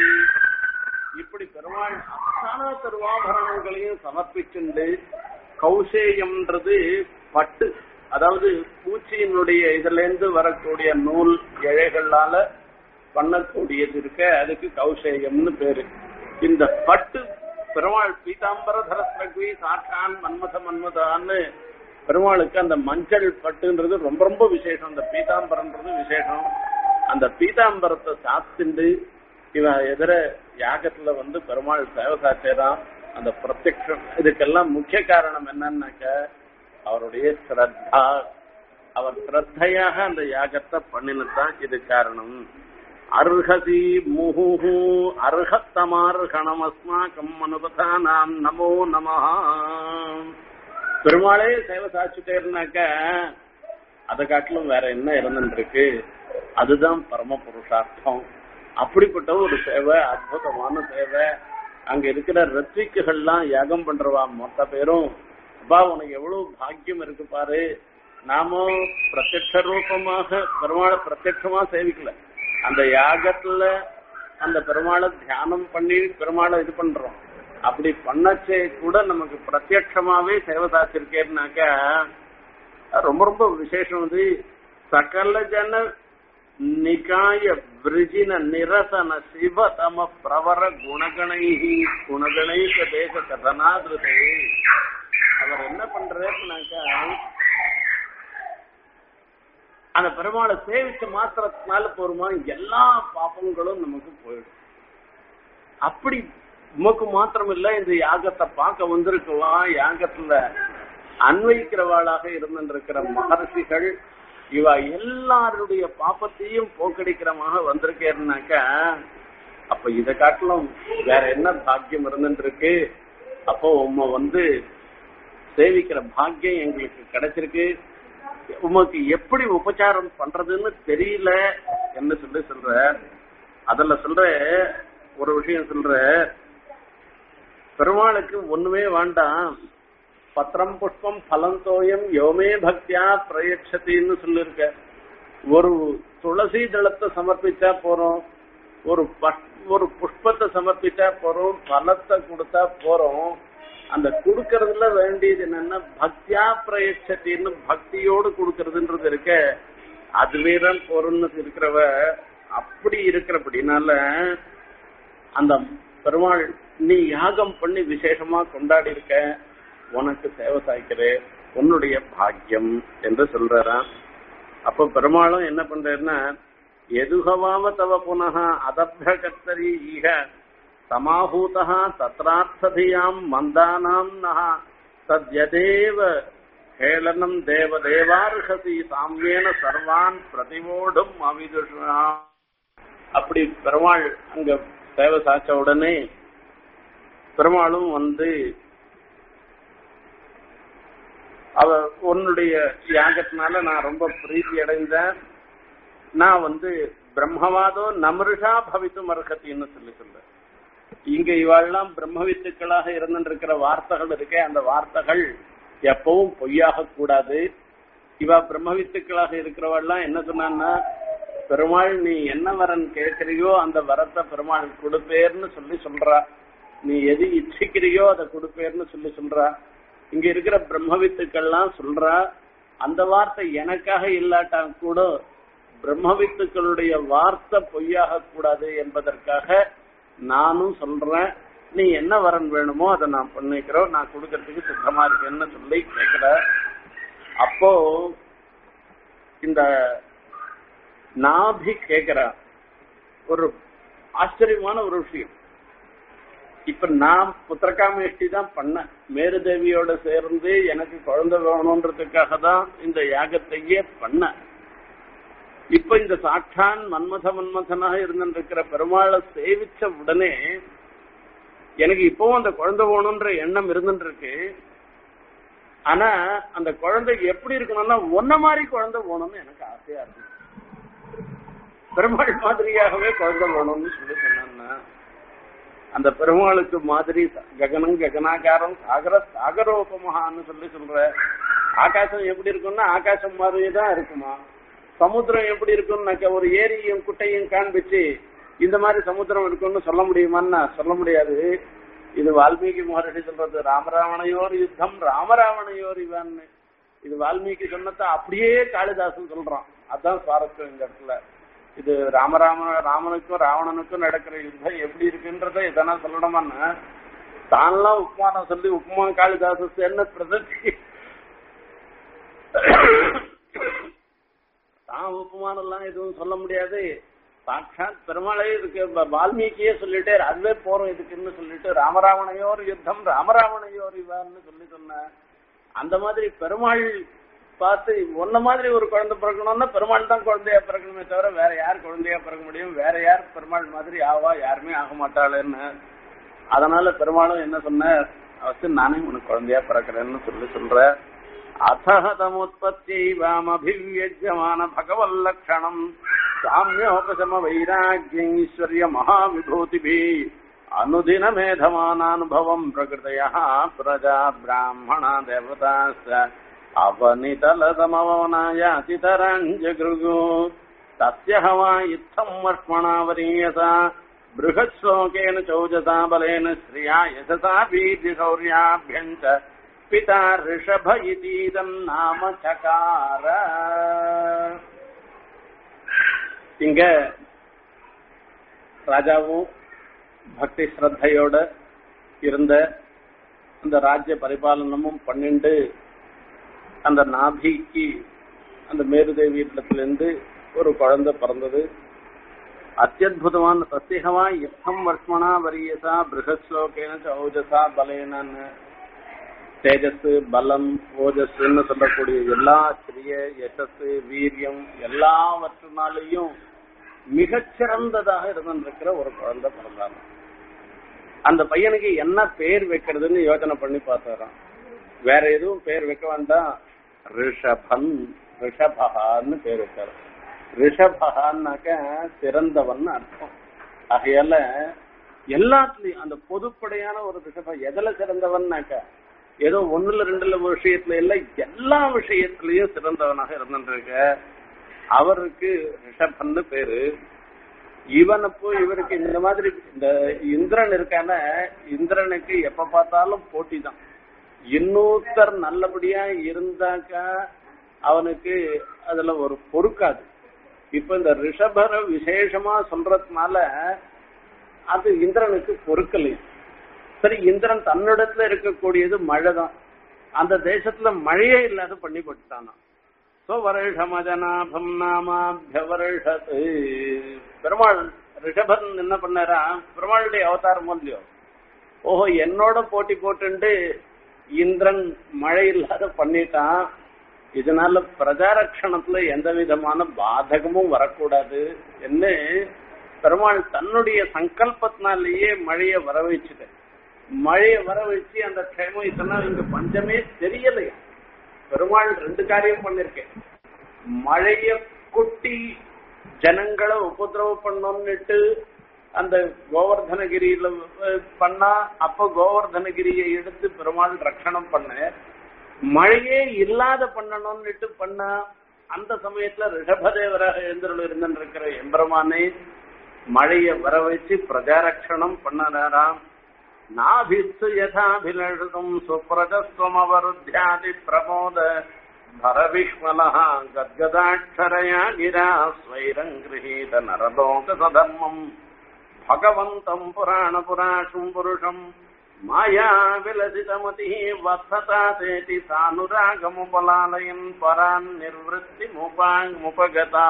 இப்படி பெருமாள் அத்தனை திருவாபரணங்களையும் சமர்ப்பிச்சுண்டு கௌசேயம்ன்றது பட்டு அதாவது பூச்சியினுடைய இதுல இருந்து வரக்கூடிய நூல் இழைகளால பண்ணக்கூடியது இருக்க அதுக்கு கௌசேயம்னு பேரு இந்த பட்டு பெருமாள் பீதாம்பர தரஸ்ரகுவி சாட்சான் மன்மத மன்மதான்னு பெருமாளுக்கு அந்த மஞ்சள் பட்டுன்றது ரொம்ப ரொம்ப விசேஷம் அந்த பீதாம்பரன்றது விசேஷம் அந்த பீதாம்பரத்தை சாத்திண்டு இவன் எதிர யாகத்துல வந்து பெருமாள் சேவை சாச்சேரான் அந்த பிரத்யக்ஷம் இதுக்கெல்லாம் முக்கிய காரணம் என்னன்னாக்க அவருடைய ஸ்ரத்தா அவர் ஸ்ரத்தையாக அந்த யாகத்தை பண்ணினதுதான் இது காரணம் அர்ஹசி முஹு அர்ஹத்தமார்ஹணம் அஸ்மாக்கம் அனுபதானாம் நமோ நமஹ பெருமாளே சேவை சாச்சுட்டேருனாக்க அதை காட்டிலும் வேற என்ன இருந்துருக்கு அதுதான் பரம புருஷார்த்தம் அப்படிப்பட்ட ஒரு சேவை அற்புதமான சேவை அங்க இருக்கிற ரத்திக்குகள்லாம் யாகம் பண்றவா மொத்த பேரும் அப்பா உனக்கு எவ்வளவு பாக்கியம் இருக்கு பாரு நாமும் பிரத்யட்ச ரூபமாக பெருமாளை பிரத்யட்சமா சேவிக்கல அந்த யாகத்துல அந்த பெருமாளை தியானம் பண்ணி பெருமாளை இது பண்றோம் அப்படி பண்ணச்சே கூட நமக்கு பிரத்யட்சமாவே சேவை சாச்சிருக்கேன்னாக்க ரொம்ப ரொம்ப விசேஷம் வந்து சகல ஜன நிகாய விருஜின நிரசன சிவதம பிரவர குணகணை குணகணைக தேச கதனாதிருதே அவர் என்ன பண்றாருனாக்கா அந்த பெருமாளை சேவிச்ச மாத்திரத்தினால போருமா எல்லா பாப்பங்களும் நமக்கு போயிடும் அப்படி உமக்கு மாத்திரம் இல்ல இந்த யாகத்தை பார்க்க வந்திருக்கலாம் யாகத்துல அன்வைக்கிறவாளாக இருந்திருக்கிற மகர்ஷிகள் இவ எல்லாருடைய பாப்பத்தையும் போக்கடிக்கிறமாக வந்திருக்கேன்னாக்க அப்ப இதை காட்டிலும் வேற என்ன பாக்கியம் இருந்துருக்கு அப்போ உம்ம வந்து சேவிக்கிற பாக்கியம் எங்களுக்கு கிடைச்சிருக்கு உமக்கு எப்படி உபச்சாரம் பண்றதுன்னு தெரியல என்ன சொல்லி சொல்ற அதுல சொல்ற ஒரு விஷயம் சொல்ற பெருமாளுக்கு ஒண்ணுமே வேண்டாம் பத்திரம் புஷ்பம் பலந்தோயம் யோமே பக்தியா பிரயட்சத்தின்னு சொல்லிருக்க ஒரு துளசி தளத்தை சமர்ப்பிச்சா போறோம் ஒரு பஸ்- ஒரு புஷ்பத்தை சமர்ப்பிச்சா போறோம் பலத்தை கொடுத்தா போறோம் அந்த கொடுக்கறதுல வேண்டியது என்னன்னா பக்தியா பிரயட்சத்தின்னு பக்தியோடு கொடுக்கறதுன்றது இருக்க அதுவே தான் பொருள்னு இருக்கிறவ அப்படி இருக்கிறபடினால அந்த பெருமாள் நீ யாகம் பண்ணி விசேஷமா கொண்டாடி இருக்க உனக்கு சேவை சாய்க்கிறேன் உன்னுடைய பாக்கியம் என்று சொல்றாராம் அப்ப பெருமாளும் என்ன பண்றாருன்னா எதுகவாம தவ புனக அதப்த கர்த்தரி ஈக சமாஹூதா தத்ரார்த்ததியாம் மந்தானாம் நக தத்யதேவ ஹேளனம் தேவ தேவார்ஹசி சாமியேன சர்வான் பிரதிவோடும் அவிதுஷா அப்படி பெருமாள் அங்க சேவை சாச்ச உடனே பெருமாளும் வந்து அவ உன்னுடைய யாகத்தினால நான் ரொம்ப பிரீத்தி அடைந்தேன் நான் வந்து பிரம்மவாதோ நமருஷா பவித்தும் அர்ஹத்தின்னு சொல்லி சொல்ல இங்க இவாள்லாம் பிரம்மவித்துக்களாக இருந்திருக்கிற வார்த்தைகள் இருக்கே அந்த வார்த்தைகள் எப்பவும் பொய்யாக கூடாது இவா பிரம்மவித்துக்களாக இருக்கிறவள்லாம் என்ன சொன்னான்னா பெருமாள் நீ என்ன வரன் கேட்கறியோ அந்த வரத்தை பெருமாள் கொடுப்பேர்னு சொல்லி சொல்றா நீ எது இச்சிக்கிறியோ அதை கொடுப்பேர்னு சொல்லி சொல்றா இங்க இருக்கிற பிரம்மவித்துக்கள்லாம் சொல்றா அந்த வார்த்தை எனக்காக இல்லாட்டா கூட பிரம்மவித்துக்களுடைய வார்த்தை பொய்யாக கூடாது என்பதற்காக நானும் சொல்றேன் நீ என்ன வரன் வேணுமோ அதை நான் பண்ணிக்கிறோம் நான் கொடுக்கறதுக்கு சித்தமா இருக்கேன்னு சொல்லி கேட்கிற அப்போ இந்த நாபி கேக்குறா ஒரு ஆச்சரியமான ஒரு விஷயம் இப்ப நான் புத்திரகாமேஷ்டி தான் பண்ணேன் மேருதேவியோட சேர்ந்து எனக்கு குழந்தை வேணுன்றதுக்காக தான் இந்த யாகத்தையே பண்ணேன் இப்ப இந்த சாட்சான் மன்மத மன்மதனாக இருந்திருக்கிற பெருமாளை சேவிச்ச உடனே எனக்கு இப்பவும் அந்த குழந்தை வேணும்ன்ற எண்ணம் இருந்துருக்கு ஆனா அந்த குழந்தை எப்படி இருக்கணும்னா ஒன்ன மாதிரி குழந்தை வேணும்னு எனக்கு ஆசையா இருக்கு பெருமாள் மாதிரியாகவே குழந்தை வேணும்னு சொல்லி சொன்னா அந்த பெருமாளுக்கு மாதிரி ககனம் ககனாகாரம் சாகர சாகரோபமகான்னு சொல்லி சொல்ற ஆகாசம் எப்படி இருக்கும்னா ஆகாசம் மாதிரியே தான் இருக்குமா சமுத்திரம் எப்படி இருக்கும்னாக்க ஒரு ஏரியும் குட்டையும் காண்பிச்சு இந்த மாதிரி சமுத்திரம் இருக்கும்னு சொல்ல முடியுமான்னா சொல்ல முடியாது இது வால்மீகி மகர்ஷி சொல்றது ராமராவணையோர் யுத்தம் ராமராவணையோர் இவன்னு இது வால்மீகி சொன்னதை அப்படியே காளிதாசன் சொல்றான் அதான் சுவாரஸ்யம் இந்த இடத்துல இது ராமராம ராமனுக்கும் ராவணனுக்கும் நடக்கிற யுத்தம் எப்படி இருக்குன்றத எதனா சொல்லணுமான்னா தான்லாம் உப்மானம் சொல்லி உப்மா காளிதாச என்ன பிரதட்சி தான் உப்புமானம் எல்லாம் எதுவும் சொல்ல முடியாது சாட்சாத் பெருமாளே இதுக்கு வால்மீகியே சொல்லிட்டே அதுவே போறோம் இதுக்குன்னு சொல்லிட்டு ராமராவணையோர் யுத்தம் ராமராவணையோர் இவான்னு சொல்லி சொன்ன அந்த மாதிரி பெருமாள் பார்த்து ஒன்ன மாதிரி ஒரு குழந்தை பிறக்கணும்னா பெருமாள் தான் குழந்தையா பிறக்கணுமே தவிர வேற யார் குழந்தையா பிறக்க முடியும் வேற யார் பெருமாள் மாதிரி ஆவா யாருமே ஆக மாட்டாளேன்னு அதனால பெருமாளும் என்ன சொன்ன அவசியம் நானே உனக்கு குழந்தையா பிறக்கிறேன்னு சொல்லி சொல்ற அத்தமுத்பத்தியைவாமபிவியஜமான பகவல்லக்ஷணம் சாமியோபசம வைராக்கியீஸ்வர்ய மகாவிபூதிபி அனுதின மேதமானானுபவம் பிரகிருதய பிரஜா பிராமணா தேவதாஸ்த அவனிதலதமவனாயாதிதரஞ்சகிருகு தஸ்ய ஹவா இத்தம் வர்ஷ்மணா வரியசா बृहत्श्लोकेन चौजसा बलेन श्रिया यशसा बीजशौर्याभ्यञ्च पिता ऋषभ इतीदम् नाम चकार இங்க ராஜாவும் பக்தி ஸ்ரத்தையோட இருந்த அந்த ராஜ்ய பரிபாலனமும் பன்னெண்டு அந்த நாபிக்கு அந்த மேருதேவி இடத்திலிருந்து ஒரு குழந்தை பிறந்தது அத்தியுதமான சத்தியகமா யுத்தம் வர்ஷ்மணா வரியசா பிருகஸ்லோகேன ஓஜசா பலேனன்னு தேஜஸ் பலம் ஓஜஸ்ன்னு சொல்லக்கூடிய எல்லா ஸ்திரிய யசஸ் வீரியம் எல்லாவற்றினாலையும் மிகச்சிறந்ததாக இருந்திருக்கிற ஒரு குழந்தை பிறந்தாங்க அந்த பையனுக்கு என்ன பேர் வைக்கிறதுன்னு யோசனை பண்ணி பார்த்தாராம் வேற எதுவும் பேர் வைக்க வேண்டாம் ரிஷபன் ரிஷபகான்னு பேர் வைத்தாரு ரிஷபகான்னாக்க சிறந்தவன் அர்த்தம் ஆகையால எல்லாத்துலயும் அந்த பொதுப்படையான ஒரு ரிஷப எதுல சிறந்தவன்னாக்க ஏதோ ஒண்ணுல ரெண்டுல விஷயத்துல இல்ல எல்லா விஷயத்திலயும் சிறந்தவனாக இருந்துருக்க அவருக்கு ரிஷபன்னு பேரு இவனப்போ இவருக்கு இந்த மாதிரி இந்த இந்திரன் இருக்கான இந்திரனுக்கு எப்ப பார்த்தாலும் போட்டி தான் இன்னொருத்தர் நல்லபடியா இருந்தாக்கா அவனுக்கு அதுல ஒரு பொறுக்காது இப்ப இந்த ரிஷபர விசேஷமா சொல்றதுனால அது இந்திரனுக்கு பொறுக்கலை சரி இந்திரன் தன்னிடத்துல இருக்கக்கூடியது மழை தான் அந்த தேசத்துல மழையே இல்லாத பண்ணி போட்டுட்டானா சோ வருஷமஜனாபம் நாமாபியவருஷத்து பெருமாள் ரிஷபன் என்ன பண்ணாரா பெருமாளுடைய அவதாரம் இல்லையோ ஓஹோ என்னோட போட்டி போட்டுண்டு இந்திரன் மழை இல்லாத பண்ணிட்டான் இதனால பிரஜாரக்ஷணத்துல எந்த விதமான பாதகமும் வரக்கூடாது என்ன பெருமாள் தன்னுடைய சங்கல்பத்தினாலேயே மழையை வர வச்சுட்டு மழையை வர வச்சு அந்த க்ஷேமம் இதெல்லாம் இங்க பஞ்சமே தெரியலையா பெருமாள் ரெண்டு காரியம் பண்ணிருக்கேன் மழைய கொட்டி ஜனங்களை உபதிரவம் பண்ணோம்னுட்டு அந்த கோவர்தனகிரியில அஹ், பண்ணா அப்ப கோவர்தனகிரியை எடுத்து பெருமாள் ரட்சணம் பண்ண மழையே இல்லாத பண்ணணும்னுட்டு பண்ண அந்த சமயத்துல ரிஷபதேவராக எழுந்தருள் இருந்திருக்கிற எம்பெருமானே மழைய வர வச்சு பிரஜாரட்சணம் பண்ணனாராம் நாபித்து யதாபிலஷிதம் சுப்ரஜஸ்வமவருத்தியாதி பிரமோத भरविह्वलः गद्गदाक्षरया गिरा स्वैरम् गृहीत नरलोकसधर्मम् भगवन्तम् पुराणपुराशुम् पुरुषम् माया विलसितमतिः वत्सता तेति सानुरागमुपलालयन् परान् निर्वृत्तिमुपाङ्मुपगता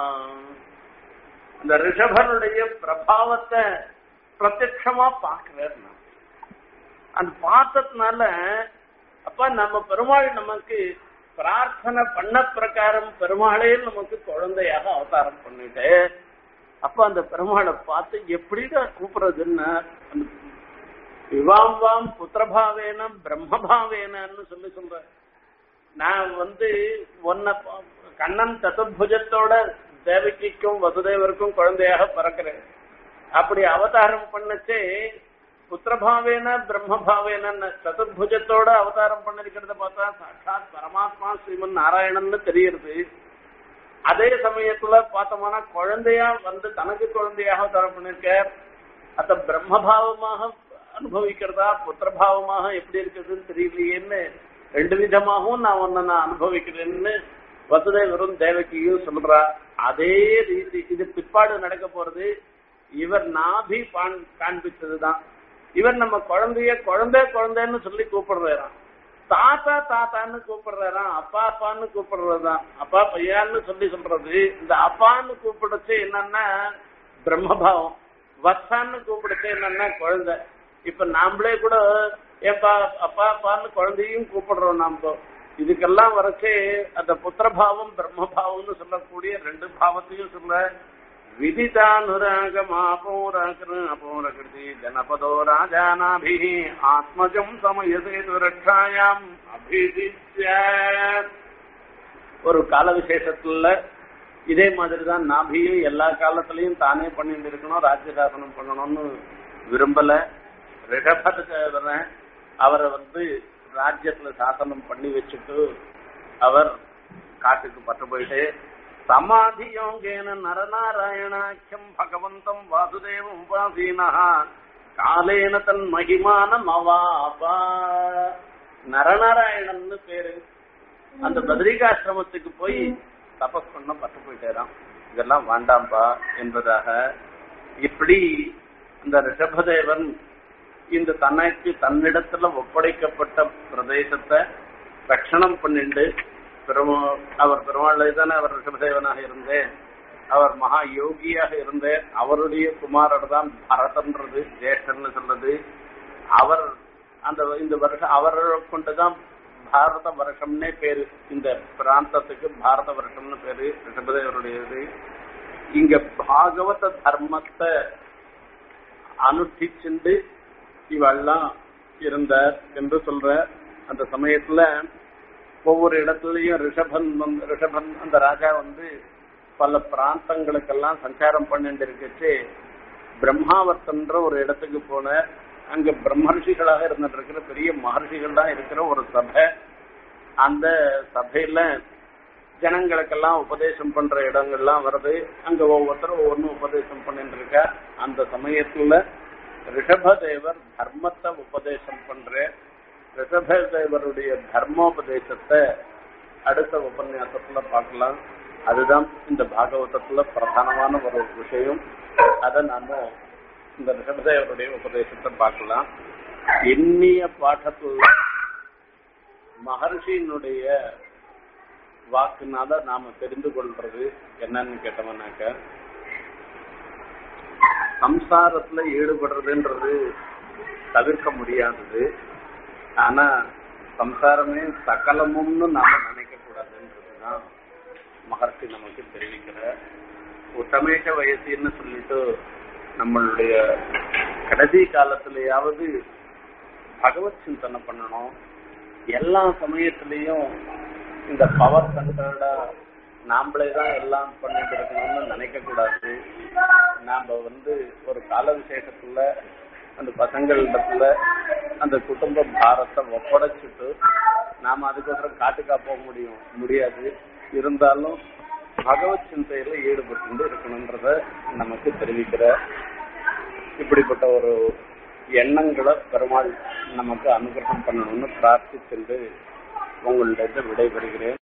இந்த ரிஷபனுடைய பிரபாவத்தை பிரத்யட்சமா பாக்குறாரு நான். அந்த பார்த்ததுனால அப்ப நம்ம பெருமாள் நமக்கு பிரார்த்தனை பண்ண பிரகாரம் பெருமாளே நமக்கு குழந்தையாக அவதாரம் பண்ணிட்டு அப்ப அந்த பெருமாளை பார்த்து எப்படிடா கூப்பிடுறதுன்னா அந்த விவாம் வாம் புத்திரபாவேன பிரம்மபாவேனன்னு சொல்லி சொல்ற நான் வந்து உன்னை பா- கண்ணன் சதுர்புஜத்தோட தேவகிக்கும் வசுதேவருக்கும் குழந்தையாக பிறக்கிறேன் அப்படி அவதாரம் பண்ணச்சே புத்திரபாவேன பிரம்மபாவேன சதுர்புஜத்தோட அவதாரம் பண்ணிருக்கிறத பார்த்தா சாட்சாத் பரமாத்மா ஸ்ரீமன் நாராயணன்னு தெரியுது அதே சமயத்துல பார்த்தோம்னா குழந்தையா வந்து தனக்கு குழந்தையாக அவதாரம் பண்ணிருக்கார் அத பிரம்மபாவமாக அனுபவிக்கிறதா புத்திரபாவமாக எப்படி இருக்குதுன்னு தெரியலையேன்னு ரெண்டு விதமாகவும் நான் உன்னை நான் அனுபவிக்கிறேன்னு வசுதேவரும் தேவகியும் சொல்றா அதே ரீதி இது பிற்பாடு நடக்க போறது இவர் நாபி பான் காண்பிச்சதுதான் இவர் நம்ம குழந்தைய குழந்தை குழந்தைன்னு சொல்லி கூப்பிடுறாராம் தாத்தா தாத்தான்னு கூப்பிடுறாராம் அப்பா அப்பான்னு கூப்பிடுறதுதான் அப்பா பையான்னு சொல்லி சொல்றது இந்த அப்பான்னு கூப்பிடுச்சு என்னன்னா பிரம்மபாவம் வத்சான்னு கூப்பிடுச்சு என்னன்னா குழந்தை இப்ப நாமளே கூட ஏப்பா அப்பா அப்பான்னு குழந்தையும் கூப்பிடுறோம் நாம இதுக்கெல்லாம் வரைச்சே அந்த புத்திரபாவம் பிரம்மபாவம்னு சொல்லக்கூடிய ரெண்டு பாவத்தையும் சொல்ல விதிதானுராகமாபோரகிருதி ஜனபதோ ராஜானாபி ஆத்மஜம் சமயசேது ரட்சாயாம் அபிதித்ய ஒரு கால விசேஷத்துல இதே மாதிரிதான் நாபியும் எல்லா காலத்திலையும் தானே பண்ணிட்டு இருக்கணும் ராஜ்யசாசனம் பண்ணணும்னு விரும்பல ரிஷபத்துக்கு அவரை வந்து ராஜ்யத்துல சாசனம் பண்ணி வச்சுட்டு அவர் காட்டுக்கு பட்டு போயிட்டு சமாதி யோகேன நரநாராயணாக்கியம் பகவந்தம் வாசுதேவம் உபாசீனா காலேன தன் மகிமானம் அவாபா நரநாராயணன்னு பேரு அந்த பத்ரிகாசிரமத்துக்கு போய் தபஸ் பண்ண பட்டு போயிட்டாராம் இதெல்லாம் வேண்டாம்பா என்பதாக இப்படி இந்த ரிஷபதேவன் இந்த தனக்கு தன்னிடத்துல ஒப்படைக்கப்பட்ட பிரதேசத்தை ரட்சணம் பண்ணிண்டு பெருமா அவர் பெருமாளை தானே அவர் ரிஷபதேவனாக இருந்தேன் அவர் மகா யோகியாக இருந்தேன் அவருடைய குமாரர் தான் பரதன்றது ஜேஷ்டன்னு சொல்றது அவர் அந்த இந்த வருஷம் அவரை கொண்டுதான் பாரத வருஷம்னே பேரு இந்த பிராந்தத்துக்கு பாரத வருஷம்னு பேரு ரிஷபதேவருடையது இங்க பாகவத தர்மத்தை அனுஷ்டிச்சுண்டு இவெல்லாம் இருந்தார் என்று சொல்ற அந்த சமயத்துல ஒவ்வொரு இடத்துலயும் ரிஷபன் வந்து ரிஷபன் அந்த ராஜா வந்து பல பிராந்தங்களுக்கெல்லாம் சஞ்சாரம் பண்ணிட்டு இருக்கச்சு பிரம்மாவர்த்தன்ற ஒரு இடத்துக்கு போன அங்க பிரம்மர்ஷிகளாக இருந்துட்டு இருக்கிற பெரிய மகர்ஷிகள்லாம் இருக்கிற ஒரு சபை அந்த சபையில ஜனங்களுக்கெல்லாம் உபதேசம் பண்ற இடங்கள்லாம் வருது அங்க ஒவ்வொருத்தரும் ஒவ்வொன்றும் உபதேசம் பண்ணிட்டு இருக்க அந்த சமயத்துல ரிஷபதேவர் தர்மத்தை உபதேசம் பண்ற ரிஷபதேவருடைய தர்மோபதேசத்தை அடுத்த உபன்யாசத்துல பார்க்கலாம் அதுதான் இந்த பாகவதத்துல பிரதானமான ஒரு விஷயம் அதை நாம இந்த ரிஷபதேவருடைய உபதேசத்தை பார்க்கலாம் எண்ணிய பாடத்துல மகர்ஷியினுடைய வாக்குனால நாம தெரிந்து கொள்றது என்னன்னு கேட்டோம்னாக்க சம்சாரத்துல ஈடுபடுறதுன்றது தவிர்க்க முடியாதது ஆனா சம்சாரமே சகலமும்னு நாம நினைக்க கூடாதுன்றதுதான் மகர்ஷி நமக்கு தெரிவிக்கிற உத்தமேஷ வயசுன்னு சொல்லிட்டு நம்மளுடைய கடைசி காலத்திலேயாவது பகவத் சிந்தனை பண்ணணும் எல்லா சமயத்திலையும் இந்த பவர் சென்டர்டா நாமளே தான் எல்லாம் பண்ணிட்டு இருக்கணும்னு நினைக்க கூடாது நாம வந்து ஒரு கால விசேஷத்துல அந்த பசங்களிடத்துல அந்த குடும்ப பாரத்தை ஒப்படைச்சிட்டு நாம அதுக்கப்புறம் காட்டுக்கா போக முடியும் முடியாது இருந்தாலும் பகவத் சிந்தையில ஈடுபட்டு இருக்கணும்ன்றத நமக்கு தெரிவிக்கிற இப்படிப்பட்ட ஒரு எண்ணங்களை பெருமாள் நமக்கு அனுகிரகம் பண்ணணும்னு பிரார்த்திச்சுட்டு உங்களிடம் விடைபெறுகிறேன்